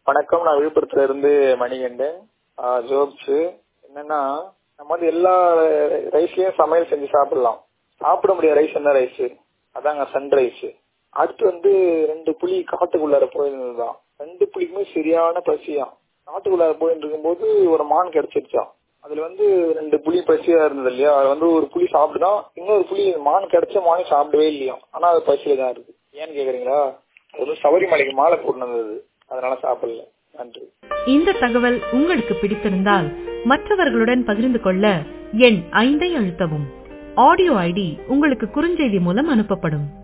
வணக்கம் நான் விழுப்புரத்துல இருந்து மணிகண்டன் ஜோப்ஸ் என்னன்னா நம்ம வந்து எல்லா ரைஸ்லயும் சமையல் செஞ்சு சாப்பிடலாம் சாப்பிட முடியாத ரைஸ் என்ன ரைஸ் அதாங்க சன் ரைஸ் அடுத்து வந்து ரெண்டு புலி காட்டுக்குள்ளார போயிருந்ததுதான் ரெண்டு புலிக்குமே சரியான பசியாம் காட்டுக்குள்ளார போயிட்டு இருக்கும்போது ஒரு மான் கிடைச்சிருச்சான் அதுல வந்து ரெண்டு புலி பசியா இருந்தது இல்லையா அது வந்து ஒரு புலி சாப்பிட்டுதான் இன்னொரு புலி மான் கிடைச்ச மானே சாப்பிடவே இல்லையா ஆனா அது பசியில தான் இருக்கு ஏன்னு கேக்குறீங்களா அது வந்து சபரிமலைக்கு மாலை போட்டு வந்தது அதனால சாப்பிடல நன்றி இந்த தகவல் உங்களுக்கு பிடித்திருந்தால் மற்றவர்களுடன் பகிர்ந்து கொள்ள எண் ஐந்தை அழுத்தவும் ஆடியோ ஐடி உங்களுக்கு குறுஞ்செய்தி மூலம் அனுப்பப்படும்